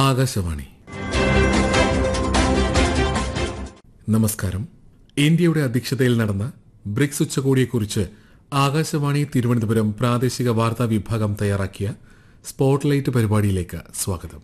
ആകാശവാണി നമസ്കാരം ഇന്ത്യയുടെ അധ്യക്ഷതയിൽ നടന്ന ബ്രിക്സ് ഉച്ചകോടിയെക്കുറിച്ച് ആകാശവാണി തിരുവനന്തപുരം പ്രാദേശിക വാർത്താ വിഭാഗം തയ്യാറാക്കിയ സ്പോട്ട്ലൈറ്റ് പരിപാടിയിലേക്ക് സ്വാഗതം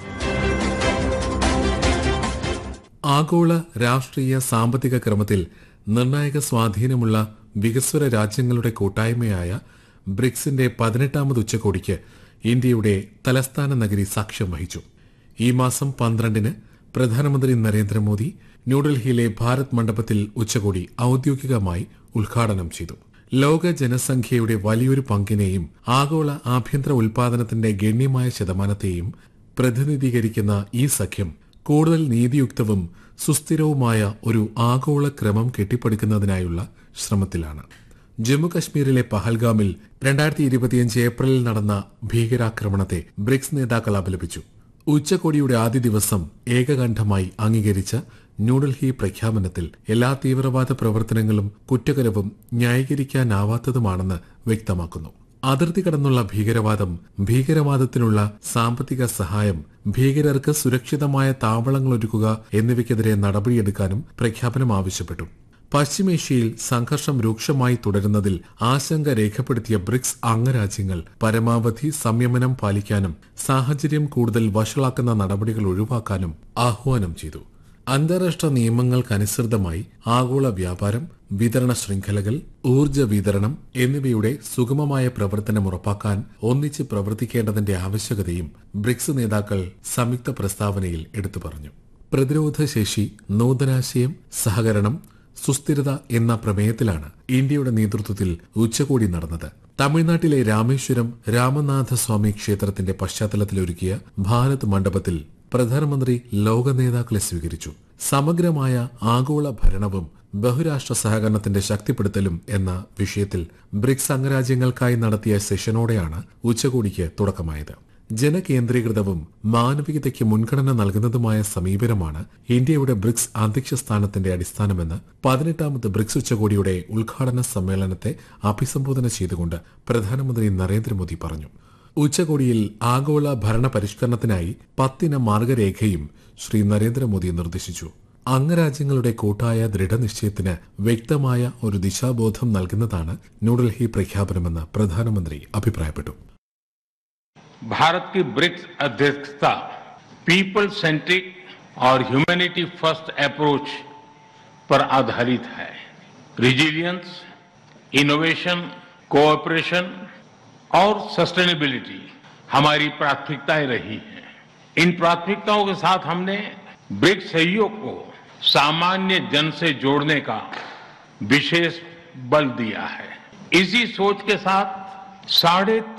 ആഗോള രാഷ്ട്രീയ സാമ്പത്തിക ക്രമത്തിൽ നിർണായക സ്വാധീനമുള്ള വികസ്വര രാജ്യങ്ങളുടെ കൂട്ടായ്മയായ ബ്രിക്സിന്റെ പതിനെട്ടാമത് ഉച്ചകോടിക്ക് ഇന്ത്യയുടെ തലസ്ഥാന നഗരി സാക്ഷ്യം വഹിച്ചു ഈ മാസം പന്ത്രണ്ടിന് പ്രധാനമന്ത്രി നരേന്ദ്രമോദി ന്യൂഡൽഹിയിലെ ഭാരത് മണ്ഡപത്തിൽ ഉച്ചകോടി ഔദ്യോഗികമായി ഉദ്ഘാടനം ചെയ്തു ലോക ജനസംഖ്യയുടെ വലിയൊരു പങ്കിനെയും ആഗോള ആഭ്യന്തര ഉൽപാദനത്തിന്റെ ഗണ്യമായ ശതമാനത്തെയും പ്രതിനിധീകരിക്കുന്ന ഈ സഖ്യം കൂടുതൽ നീതിയുക്തവും സുസ്ഥിരവുമായ ഒരു ആഗോള ക്രമം കെട്ടിപ്പടുക്കുന്നതിനായുള്ള ശ്രമത്തിലാണ് ജമ്മുകശ്മീരിലെ പഹൽഗാമിൽ രണ്ടായിരത്തി ഇരുപത്തിയഞ്ച് ഏപ്രിലിൽ നടന്ന ഭീകരാക്രമണത്തെ ബ്രിക്സ് നേതാക്കൾ അപലപിച്ചു ഉച്ചകോടിയുടെ ആദ്യ ദിവസം ഏകകണ്ഠമായി അംഗീകരിച്ച ന്യൂഡൽഹി പ്രഖ്യാപനത്തിൽ എല്ലാ തീവ്രവാദ പ്രവർത്തനങ്ങളും കുറ്റകരവും ന്യായീകരിക്കാനാവാത്തതുമാണെന്ന് വ്യക്തമാക്കുന്നു അതിർത്തി കടന്നുള്ള ഭീകരവാദം ഭീകരവാദത്തിനുള്ള സാമ്പത്തിക സഹായം ഭീകരർക്ക് സുരക്ഷിതമായ താവളങ്ങൾ ഒരുക്കുക എന്നിവയ്ക്കെതിരെ നടപടിയെടുക്കാനും പ്രഖ്യാപനം ആവശ്യപ്പെട്ടു പശ്ചിമേഷ്യയിൽ സംഘർഷം രൂക്ഷമായി തുടരുന്നതിൽ ആശങ്ക രേഖപ്പെടുത്തിയ ബ്രിക്സ് അംഗരാജ്യങ്ങൾ പരമാവധി സംയമനം പാലിക്കാനും സാഹചര്യം കൂടുതൽ വഷളാക്കുന്ന നടപടികൾ ഒഴിവാക്കാനും ആഹ്വാനം ചെയ്തു അന്താരാഷ്ട്ര നിയമങ്ങൾക്കനുസൃതമായി ആഗോള വ്യാപാരം വിതരണ ശൃംഖലകൾ ഊർജ്ജ വിതരണം എന്നിവയുടെ സുഗമമായ പ്രവർത്തനം ഉറപ്പാക്കാൻ ഒന്നിച്ച് പ്രവർത്തിക്കേണ്ടതിന്റെ ആവശ്യകതയും ബ്രിക്സ് നേതാക്കൾ സംയുക്ത പ്രസ്താവനയിൽ എടുത്തു പറഞ്ഞു പ്രതിരോധ ശേഷി നൂതനാശയം സഹകരണം സുസ്ഥിരത എന്ന പ്രമേയത്തിലാണ് ഇന്ത്യയുടെ നേതൃത്വത്തിൽ ഉച്ചകോടി നടന്നത് തമിഴ്നാട്ടിലെ രാമേശ്വരം രാമനാഥസ്വാമി ക്ഷേത്രത്തിന്റെ പശ്ചാത്തലത്തിലൊരുക്കിയ ഭാരത് മണ്ഡപത്തിൽ പ്രധാനമന്ത്രി ലോക നേതാക്കളെ സ്വീകരിച്ചു സമഗ്രമായ ആഗോള ഭരണവും ബഹുരാഷ്ട്ര സഹകരണത്തിന്റെ ശക്തിപ്പെടുത്തലും എന്ന വിഷയത്തിൽ ബ്രിക്സ് അംഗരാജ്യങ്ങൾക്കായി നടത്തിയ സെഷനോടെയാണ് ഉച്ചകോടിക്ക് തുടക്കമായത് ജനകേന്ദ്രീകൃതവും മാനവികതയ്ക്ക് മുൻഗണന നൽകുന്നതുമായ സമീപനമാണ് ഇന്ത്യയുടെ ബ്രിക്സ് അധ്യക്ഷ സ്ഥാനത്തിന്റെ അടിസ്ഥാനമെന്ന് പതിനെട്ടാമത് ബ്രിക്സ് ഉച്ചകോടിയുടെ ഉദ്ഘാടന സമ്മേളനത്തെ അഭിസംബോധന ചെയ്തുകൊണ്ട് പ്രധാനമന്ത്രി നരേന്ദ്രമോദി പറഞ്ഞു ഉച്ചകോടിയിൽ ആഗോള ഭരണ പരിഷ്കരണത്തിനായി പത്തിന മാർഗരേഖയും ശ്രീ നരേന്ദ്രമോദി നിർദ്ദേശിച്ചു അംഗരാജ്യങ്ങളുടെ കൂട്ടായ ദൃഢനിശ്ചയത്തിന് വ്യക്തമായ ഒരു ദിശാബോധം നൽകുന്നതാണ് ന്യൂഡൽഹി പ്രഖ്യാപനമെന്ന് പ്രധാനമന്ത്രി അഭിപ്രായപ്പെട്ടു भारत की ब्रिक्स अध्यक्षता पीपल सेंट्रिक और ह्यूमैनिटी फर्स्ट अप्रोच पर आधारित है रिजिलियंस इनोवेशन कोऑपरेशन और सस्टेनेबिलिटी हमारी प्राथमिकताएं रही हैं इन प्राथमिकताओं के साथ हमने ब्रिक्स सहयोग को सामान्य जन से जोड़ने का विशेष बल दिया है इसी सोच के साथ साढ़े